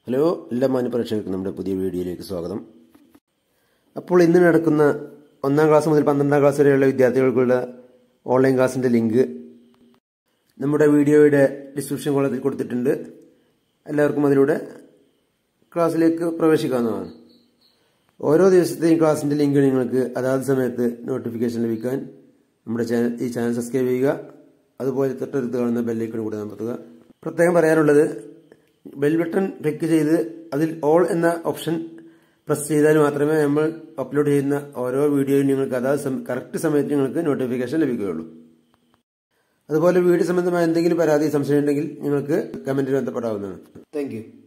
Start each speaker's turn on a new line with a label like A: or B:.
A: hello എല്ലാ മാന്യപരീക്ഷകർക്കും നമ്മുടെ പുതിയ വീഡിയോയിലേക്ക് സ്വാഗതം അപ്പോൾ ഇന്ന് നടക്കുന്ന ഒന്നാം ക്ലാസ് മുതൽ പന്ത്രണ്ടാം ക്ലാസ് വരെയുള്ള വിദ്യാർത്ഥികൾക്കുള്ള ഓൺലൈൻ ക്ലാസ്സിൻ്റെ ലിങ്ക് നമ്മുടെ വീഡിയോയുടെ ഡിസ്ക്രിപ്ഷൻ കോളത്തിൽ കൊടുത്തിട്ടുണ്ട് എല്ലാവർക്കും അതിലൂടെ ക്ലാസ്സിലേക്ക് പ്രവേശിക്കാവുന്നതാണ് ഓരോ ദിവസത്തെയും ക്ലാസ്സിൻ്റെ ലിങ്ക് നിങ്ങൾക്ക് അതാത് സമയത്ത് നോട്ടിഫിക്കേഷൻ ലഭിക്കാൻ നമ്മുടെ ചാനൽ ഈ ചാനൽ സബ്സ്ക്രൈബ് ചെയ്യുക അതുപോലെ തൊട്ടടുത്ത് കാണുന്ന ബെല്ലൈക്കൺ കൂടെ അമർത്തുക പ്രത്യേകം പറയാനുള്ളത് ബെൽ ബട്ടൺ ക്ലിക്ക് ചെയ്ത് അതിൽ ഓൾ എന്ന ഓപ്ഷൻ പ്രസ് ചെയ്താൽ മാത്രമേ നമ്മൾ അപ്ലോഡ് ചെയ്യുന്ന ഓരോ വീഡിയോയും നിങ്ങൾക്ക് അതാത് കറക്റ്റ് സമയത്ത് നിങ്ങൾക്ക് നോട്ടിഫിക്കേഷൻ ലഭിക്കുകയുള്ളൂ അതുപോലെ വീഡിയോ സംബന്ധമായ എന്തെങ്കിലും പരാതി സംശയം ഉണ്ടെങ്കിൽ നിങ്ങൾക്ക് കമന്റിൽ ബന്ധപ്പെടാവുന്നതാണ് താങ്ക്